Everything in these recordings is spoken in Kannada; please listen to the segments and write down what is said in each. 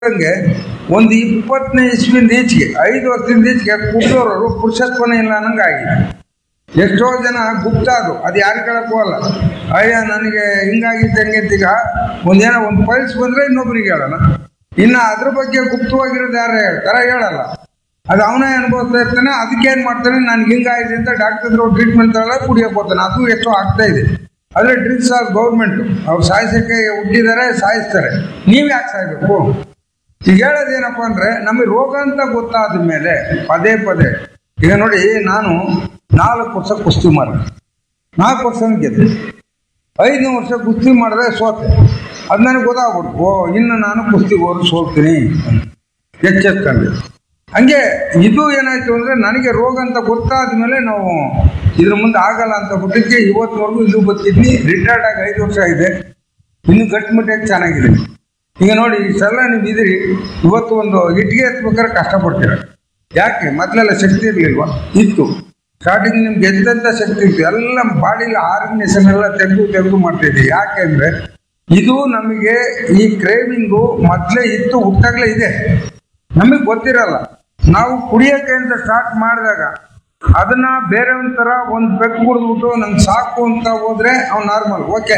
ಹಂಗೆ ಒಂದು ಇಪ್ಪತ್ತನೇ ಇಸ್ವಿಂದ ಈಚೆಗೆ ಐದು ವರ್ಷದಿಂದ ಈಚೆಗೆ ಕುಡ್ದೋರು ಪುರುಷತ್ವನೇ ಇಲ್ಲ ಅನ್ನಂಗೆ ಆಗಿದೆ ಎಷ್ಟೋ ಜನ ಗುಪ್ತ ಅದು ಅದು ಯಾರು ಕೇಳಕ್ ಹೋಗಲ್ಲ ಅಯ್ಯ ನನಗೆ ಹಿಂಗಾಗಿತ್ತು ಹಂಗಿತ್ತು ಈಗ ಒಂದೇನೋ ಒಂದು ಪೈಲ್ಸ್ ಬಂದ್ರೆ ಇನ್ನೊಬ್ರಿಗೆ ಹೇಳೋಣ ಇನ್ನು ಅದ್ರ ಬಗ್ಗೆ ಗುಪ್ತವಾಗಿರೋದು ಯಾರು ಹೇಳ್ತಾರ ಹೇಳಲ್ಲ ಅದು ಅವನೇ ಅನುಭವಿಸ್ತಾ ಇರ್ತಾನೆ ಅದಕ್ಕೆ ಏನ್ ಮಾಡ್ತಾನೆ ನನ್ಗೆ ಹಿಂಗಾಗಿದೆ ಅಂತ ಡಾಕ್ಟರ್ ಹತ್ರ ಟ್ರೀಟ್ಮೆಂಟ್ ತಗೊಳ್ಳ ಕುಡಿಯಕ್ ಹೋಗ್ತಾನೆ ಅದು ಎಷ್ಟೋ ಆಗ್ತಾ ಇದೆ ಆದ್ರೆ ಡ್ರಿಂಕ್ಸ್ ಆಫ್ ಗೌರ್ಮೆಂಟ್ ಅವ್ರು ಸಾಯಿಸಕ್ಕೆ ಹುಟ್ಟಿದ್ದಾರೆ ಸಾಯಿಸ್ತಾರೆ ನೀವ್ ಯಾಕೆ ಸಾಯ್ಬೇಕು ಈಗ ಹೇಳೋದೇನಪ್ಪ ಅಂದ್ರೆ ನಮಗೆ ರೋಗ ಅಂತ ಗೊತ್ತಾದ ಮೇಲೆ ಪದೇ ಪದೇ ಈಗ ನೋಡಿ ನಾನು ನಾಲ್ಕು ವರ್ಷ ಕುಸ್ತಿ ಮಾಡಿದೆ ನಾಲ್ಕು ವರ್ಷ ಗೆದ್ದೆ ಐದನೇ ವರ್ಷ ಕುಸ್ತಿ ಮಾಡಿದ್ರೆ ಸೋತೆ ಅದು ನನಗೆ ಗೊತ್ತಾಗ್ಬಿಡ್ತು ಓ ಇನ್ನು ನಾನು ಕುಸ್ತಿಗೆ ಹೋದ್ರೆ ಸೋಲ್ತೀನಿ ಎಚ್ಚೆತ್ಕೊಂಡೆ ಹಂಗೆ ಇದು ಏನಾಯ್ತು ಅಂದ್ರೆ ನನಗೆ ರೋಗ ಅಂತ ಗೊತ್ತಾದ ಮೇಲೆ ನಾವು ಇದ್ರ ಮುಂದೆ ಆಗಲ್ಲ ಅಂತ ಬಿಟ್ಟಿದ್ದಕ್ಕೆ ಇವತ್ತಿನವರೆಗೂ ಇದು ಬದುಕಿದ್ನಿ ರಿಟೈರ್ಡ್ ಆಗಿ ಐದು ವರ್ಷ ಆಗಿದೆ ಇನ್ನು ಗಟ್ಟಿಮುಟ್ಟಾಗಿ ಚೆನ್ನಾಗಿದೆ ಈಗ ನೋಡಿ ಇಷ್ಟೆಲ್ಲ ನೀವು ಇದ್ರಿ ಇವತ್ತು ಒಂದು ಇಟ್ಟಿಗೆ ಎತ್ಬೇಕಾದ್ರೆ ಕಷ್ಟಪಡ್ತೀರ ಯಾಕೆ ಮೊದಲೆಲ್ಲ ಶಕ್ತಿ ಇರಲಿಲ್ವಾ ಇತ್ತು ಸ್ಟಾರ್ಟಿಂಗ್ ನಿಮ್ಗೆ ಎದ್ದಂತ ಶಕ್ತಿ ಇತ್ತು ಎಲ್ಲ ಬಾಡಿಲಿ ಆರ್ಗನೈಸೇಷನ್ ಎಲ್ಲ ತೆಗೆದು ತೆಗೆದು ಮಾಡ್ತಿದ್ವಿ ಯಾಕೆ ಅಂದ್ರೆ ಇದು ನಮಗೆ ಈ ಕ್ರೇವಿಂಗು ಮೊದಲೇ ಇತ್ತು ಹುಟ್ಟಾಗ್ಲೇ ಇದೆ ನಮಗೆ ಗೊತ್ತಿರಲ್ಲ ನಾವು ಕುಡಿಯಕ್ಕೆ ಅಂತ ಸ್ಟಾರ್ಟ್ ಮಾಡಿದಾಗ ಅದನ್ನ ಬೇರೆ ಒಂಥರ ಒಂದು ಬೆಕ್ಕು ಕುಡಿದ್ಬಿಟ್ಟು ನಂಗೆ ಸಾಕು ಅಂತ ಹೋದ್ರೆ ಅವ್ನು ನಾರ್ಮಲ್ ಓಕೆ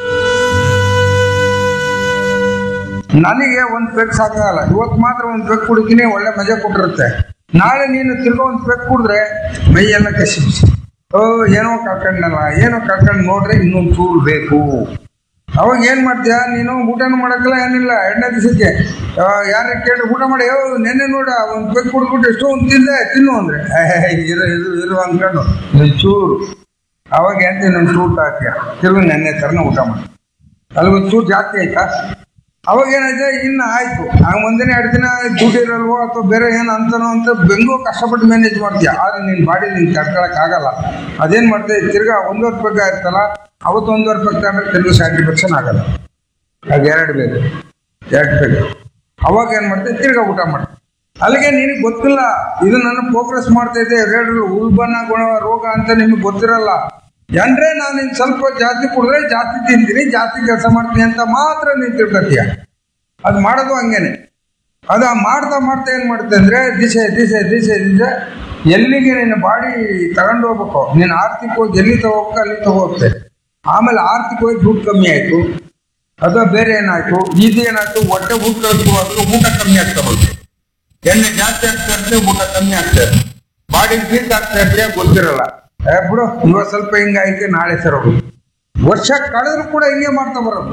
ನನಗೆ ಒಂದು ಪೆಗ್ ಸಾಕಾಗಲ್ಲ ಇವತ್ತು ಮಾತ್ರ ಒಂದು ಪೆಗ್ ಕುಡಿತೀನಿ ಒಳ್ಳೆ ಮಜಾ ಕೊಟ್ಟಿರುತ್ತೆ ನಾಳೆ ನೀನು ತಿರ್ಗೋ ಒಂದು ಪೆಗ್ ಕುಡಿದ್ರೆ ಮೈಯೆಲ್ಲ ಕಸಿ ಓ ಏನೋ ಕಳ್ಕೊಂಡಲ್ಲ ಏನೋ ಕಳ್ಕೊಂಡು ನೋಡ್ರೆ ಇನ್ನೊಂದು ಚೂರು ಬೇಕು ಅವಾಗ ಏನ್ ಮಾಡ್ತೀಯ ನೀನು ಊಟನೂ ಮಾಡಕ್ಕಲ್ಲ ಏನಿಲ್ಲ ಎರಡನೇ ದಿವಸಕ್ಕೆ ಯಾರ ಕೇಳಿ ಊಟ ಮಾಡಿ ಯೋ ನೆನ್ನೆ ನೋಡ ಒಂದು ಪೆಗ್ ಕುಡ್ಬಿಟ್ಟು ಎಷ್ಟೋ ಒಂದು ತಿಂದೆ ತಿನ್ನು ಅಂದ್ರೆ ಏ, ಇರು ಇರು ಇರು ಅನ್ಕೊಂಡು ಒಂದ್ ಚೂರು ಅವಾಗ ಎಂತ ನನ್ನ ಚೂರು ಹಾಕ್ಯ ತಿರುಗಿ ನೆನ್ನೆ ಥರನ ಊಟ ಮಾಡಿ ಅಲ್ಲಿ ಒಂದು ಚೂರು ಜಾಸ್ತಿ ಆಯ್ತಾ ಅವಾಗ ಏನಾಯ್ತು ಇನ್ನು ಆಯ್ತು ಆ ಮುಂದಿನ ಎರಡು ದಿನ ದುಡ್ಡು ಇರಲ್ವೋ ಅಥವಾ ಬೇರೆ ಏನು ಅಂತನೋ ಅಂತ ಬೆಂಗೂ ಕಷ್ಟಪಟ್ಟು ಮ್ಯಾನೇಜ್ ಮಾಡ್ತೀಯ ಆದ್ರೆ ನಿನ್ನ ಬಾಡಿ ನೀನು ತಡ್ಕೊಳಕ್ ಆಗಲ್ಲ ಅದೇನ್ ಮಾಡ್ತೀಯ ತಿರ್ಗಾ ಒಂದೂವರೆ ರೂಪಾಯಿ ಆಯ್ತಲ್ಲ ಅವತ್ತು ಒಂದೂವರೆ ರೂಪಾಯಿ ತಗೊಂಡ್ರೆ ತಿರ್ಗಿ ಸ್ಯಾಟಿಸ್ಫ್ಯಾಕ್ಷನ್ ಆಗಲ್ಲ ಅದು ಎರಡು ಬೇಕು ಎರಡು ಬೇಕು ಅವಾಗ ಏನ್ ಮಾಡ್ತೀಯ ತಿರ್ಗಾ ಊಟ ಮಾಡಿ ಅಲ್ಲಿಗೆ ನಿನಗೆ ಗೊತ್ತಿಲ್ಲ ಇದು ನನ್ನ ಪ್ರೋಗ್ರೆಸ್ ಮಾಡ್ತಾ ಇದೆ ರೇಡ್ರು ಉಲ್ಬಣ ಗುಣ ರೋಗ ಅಂತ ನಿಮಗೆ ಗೊತ್ತಿರಲ್ಲ ಅಂದ್ರೆ ನಾನು ಇನ್ನು ಸ್ವಲ್ಪ ಜಾಸ್ತಿ ಕುಡಿದ್ರೆ ಜಾಸ್ತಿ ತಿಂತೀನಿ ಜಾಸ್ತಿ ಕೆಲಸ ಮಾಡ್ತೀನಿ ಅಂತ ಮಾತ್ರ ನೀನು ತಿಳ್ಕೊತೀಯ ಅದು ಮಾಡೋದು ಹಂಗೇನೆ ಅದು ಆ ಮಾಡ್ತಾ ಮಾಡ್ತಾ ಏನು ಮಾಡುತ್ತೆ ಅಂದ್ರೆ ದಿಸೆ ದಿಸೆ ದಿಸೆ ದಿಸೆ ಎಲ್ಲಿಗೆ ನಿನ್ನ ಬಾಡಿ ತಗೊಂಡು ಹೋಗ್ಬೇಕು ನೀನು ಆರ್ಥಿಕವಾಗಿ ಎಲ್ಲಿ ತಗೋಬೇಕು ಅಲ್ಲಿ ತಗೋಗುತ್ತೆ ಆಮೇಲೆ ಆರ್ಥಿಕವಾಗಿ ದುಡ್ಡು ಕಮ್ಮಿ ಆಯ್ತು ಅಥವಾ ಬೇರೆ ಏನಾಯ್ತು ಇದು ಏನಾಯ್ತು ಹೊಟ್ಟೆ ಊಟ ಕಳಿಸ್ಕೊಳ್ಳೋದು ಊಟ ಕಮ್ಮಿ ಆಗ್ತಾ ಹೋಗುತ್ತೆ ಎಣ್ಣೆ ಜಾಸ್ತಿ ಆಗ್ತಾ ಇರುತ್ತೆ ಊಟ ಕಮ್ಮಿ ಆಗ್ತಾ ಇರುತ್ತೆ ಬಾಡಿ ಹೀಟ್ ಆಗ್ತಾ ಇರುತ್ತೆ ಗೊತ್ತಿರಲ್ಲ ಏ ಬಿಡು ಇವಾಗ ಸ್ವಲ್ಪ ಹಿಂಗಾಯ್ತು ನಾಳೆ ಸರೋದು ವರ್ಷ ಕಳೆದ್ರು ಕೂಡ ಹಿಂಗೆ ಮಾಡ್ತಾ ಬರೋದು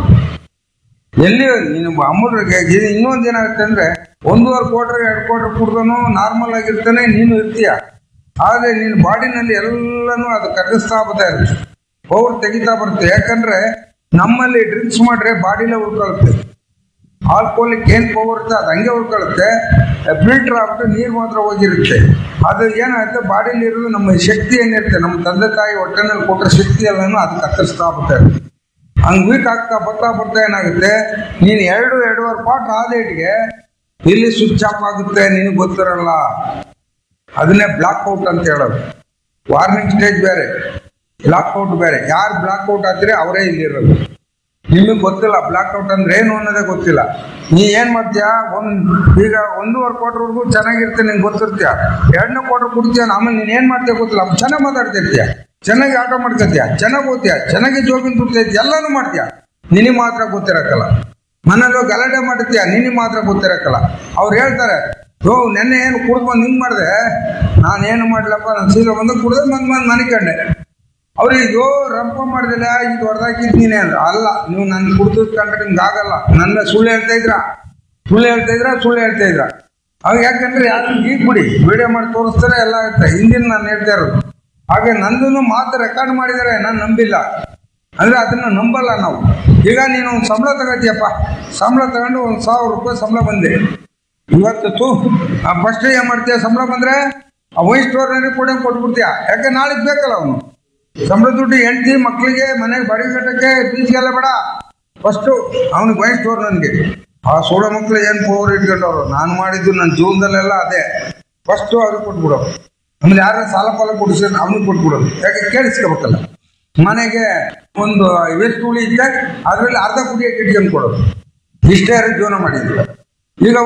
ಎಲ್ಲಿ ನೀನು ಅಮೂಲ್ಯಗೆ ಇದು ಇನ್ನೊಂದು ಏನಾಗುತ್ತೆ ಅಂದ್ರೆ ಒಂದೂವರೆ ಕ್ವಾರ್ಟರ್ ಎರಡು ಕ್ವಾರ್ಟರ್ ಕುಡ್ದನು ನಾರ್ಮಲ್ ಆಗಿರ್ತಾನೆ ನೀನು ಇರ್ತೀಯ ಆದ್ರೆ ನಿನ್ನ ಬಾಡಿನಲ್ಲಿ ಎಲ್ಲನೂ ಅದು ಕರಗಿಸ್ತಾ ಬರ್ತಾ ಇರುತ್ತೆ ಪವರ್ ತೆಗಿತಾ ಬರುತ್ತೆ ಯಾಕಂದ್ರೆ ನಮ್ಮಲ್ಲಿ ಡ್ರಿಂಕ್ಸ್ ಮಾಡ್ರೆ ಬಾಡಿಲೇ ಉಳ್ಕೊಳ್ಳುತ್ತೆ ಆಲ್ಕೋಲಿಕ್ ಏನ್ ಪವರ್ ಇರುತ್ತೆ ಅದು ಹಂಗೆ ಉಳ್ಕೊಳ್ಳುತ್ತೆ ಫಿಲ್ಟರ್ ಆಗ್ಬಿಟ್ಟು ನೀರು ಮಾತ್ರ ಹೋಗಿರುತ್ತೆ ಅದು ಏನಾಗುತ್ತೆ ಬಾಡಿಲಿ ಇರೋದು ನಮ್ಮ ಶಕ್ತಿ ಏನಿರುತ್ತೆ ನಮ್ಮ ತಂದೆ ತಾಯಿ ಹೊಟ್ಟೆನಲ್ಲಿ ಕೊಟ್ಟರೆ ಶಕ್ತಿ ಎಲ್ಲನೂ ಅದು ಕತ್ತರಿಸ್ತಾ ಬರುತ್ತೆ ಹಂಗ್ ವೀಕ್ ಆಗ್ತಾ ಬರ್ತಾ ಬರ್ತಾ ಏನಾಗುತ್ತೆ ನೀನು ಎರಡು ಎರಡೂವರೆ ಕ್ವಾರ್ಟರ್ ಆದೇಟ್ಗೆ ಇಲ್ಲಿ ಸ್ವಿಚ್ ಆಫ್ ಆಗುತ್ತೆ ನಿನಗೆ ಗೊತ್ತಿರಲ್ಲ ಅದನ್ನೇ ಬ್ಲಾಕ್ ಔಟ್ ಅಂತ ಹೇಳೋದು ವಾರ್ನಿಂಗ್ ಸ್ಟೇಜ್ ಬೇರೆ ಬ್ಲಾಕ್ ಔಟ್ ಬೇರೆ ಯಾರು ಬ್ಲಾಕ್ ಔಟ್ ಆದ್ರೆ ಅವರೇ ಇಲ್ಲಿರೋದು ನಿಮಗೆ ಗೊತ್ತಿಲ್ಲ ಬ್ಲಾಕ್ ಔಟ್ ಅಂದ್ರೆ ಏನು ಅನ್ನೋದೇ ಗೊತ್ತಿಲ್ಲ ನೀ ಏನ್ ಮಾಡ್ತೀಯಾ ಒಂದ್ ಈಗ ಒಂದೂವರೆ ಕ್ವಾರ್ಟರ್ವರೆಗೂ ಚೆನ್ನಾಗಿರುತ್ತೆ ನಿಂಗೆ ಗೊತ್ತಿರ್ತೀಯ ಎರಡನೇ ಕ್ವಾರ್ಟರ್ ಕುಡ್ತೀಯ ಆಮೇಲೆ ನೀನ್ ಏನ್ ಮಾಡ್ತೀಯ ಗೊತ್ತಿಲ್ಲ ಚೆನ್ನಾಗಿ ಮಾತಾಡ್ತಿರ್ತೀಯ ಚೆನ್ನಾಗಿ ಆಟ ಮಾಡ್ಕೊತೀಯ ಚೆನ್ನಾಗಿ ಓದ್ತೀಯ ಚೆನ್ನಾಗಿ ಜೋಗಿನ ತುರ್ತೈತಿ ಎಲ್ಲಾನು ಮಾಡ್ತೀಯ ನಿನಗೆ ಮಾತ್ರ ಗೊತ್ತಿರಕ್ಕಲ್ಲ ಮನೇಲಿ ಗಲಾಟೆ ಮಾಡಿರ್ತೀಯ ನಿನಗೆ ಮಾತ್ರ ಗೊತ್ತಿರಕ್ಕಲ್ಲ ಅವ್ರು ಹೇಳ್ತಾರೆ ಓ ನೆನ್ನೆ ಏನು ಕುಡ್ದು ಬಂದು ಹಿಂಗ್ ಮಾಡಿದೆ ನಾನೇನು ಮಾಡ್ಲಪ್ಪ ನಾನು ಸೀದಾ ಬಂದು ಕುಡ್ದೆ ಬಂದು ಬಂದು ಮನೆ ಕಂಡೆ ಅವ್ರಿಗೆ ಅಯ್ಯೋ ರಂಪ ಮಾಡ್ದಿಲ್ಲ ಇದು ಹೊಡೆದಾಕಿದ್ದೀನಿ ಅಂದ್ರೆ ಅಲ್ಲ ನೀವು ನನ್ನ ಕುಡ್ದು ಕಂಡ್ರೆ ನಿಮ್ಗೆ ಆಗಲ್ಲ ನನ್ನ ಸುಳ್ಳು ಹೇಳ್ತಾ ಇದ್ರ ಸುಳ್ಳು ಹೇಳ್ತಾ ಇದ್ರ ಸುಳ್ಳು ಹೇಳ್ತಾ ಇದ್ರ ಅವಾಗ ಯಾಕಂದ್ರೆ ಯಾರು ಈಗ ಬಿಡಿ ವಿಡಿಯೋ ಮಾಡಿ ತೋರಿಸ್ತಾರೆ ಎಲ್ಲ ಇರುತ್ತೆ ಹಿಂದಿನ ನಾನು ಹೇಳ್ತಾ ಇರೋದು ಹಾಗೆ ನಂದು ಮಾತು ರೆಕಾರ್ಡ್ ಮಾಡಿದರೆ ನಾನು ನಂಬಿಲ್ಲ ಅಂದ್ರೆ ಅದನ್ನ ನಂಬಲ್ಲ ನಾವು ಈಗ ನೀನು ಒಂದು ಸಂಬಳ ತಗೋತೀಯಪ್ಪ ಸಂಬಳ ತಗೊಂಡು ಒಂದು ಸಾವಿರ ರೂಪಾಯಿ ಸಂಬಳ ಬಂದೆ ಇವತ್ತು ತೂ ಫಸ್ಟ್ ಏನ್ ಮಾಡ್ತೀಯ ಸಂಬಳ ಬಂದ್ರೆ ಆ ವೈನ್ ಸ್ಟೋರ್ನಲ್ಲಿ ಕೂಡ ಕೊಟ್ಬಿಡ್ತೀಯ ಯಾಕೆ ನಾಳೆಗೆ ಬೇಕಲ್ಲ ಅವನು ಸಂಬಳ ದುಡ್ಡು ಹೆಂಡತಿ ಮಕ್ಕಳಿಗೆ ಮನೆಗೆ ಬಾಡಿಗೆ ಕಟ್ಟಕ್ಕೆ ಫೀಸ್ಗೆಲ್ಲ ಬೇಡ ಫಸ್ಟು ಅವನಿಗೆ ವೈನ್ ಸ್ಟೋರ್ ನನಗೆ ಆ ಸೋಡ ಮಕ್ಕಳು ಏನು ಪವರ್ ಇಟ್ಕೊಂಡವ್ರು ನಾನು ಮಾಡಿದ್ದು ನನ್ನ ಜೀವನದಲ್ಲೆಲ್ಲ ಅದೇ ಫಸ್ಟು ಅವ್ರಿಗೆ ಕೊಟ್ಬಿಡೋ ಆಮೇಲೆ ಯಾರ ಸಾಲ ಪಾಲ ಕೊಡಿಸಿದ್ರೆ ಅವ್ನಿಗೆ ಕೊಟ್ಬಿಡೋದು ಯಾಕೆ ಕೇಳಿಸ್ಕೋಬೇಕಲ್ಲ ಮನೆಗೆ ಒಂದು ಎಷ್ಟು ಉಳಿ ಇದ್ದೆ ಅದರಲ್ಲಿ ಅರ್ಧ ಕುಡಿಯಕ್ಕೆ ಇಟ್ಕೊಂಡು ಕೊಡೋದು ಇಷ್ಟೇ ಜೀವನ ಮಾಡಿದ್ವಿ ಈಗ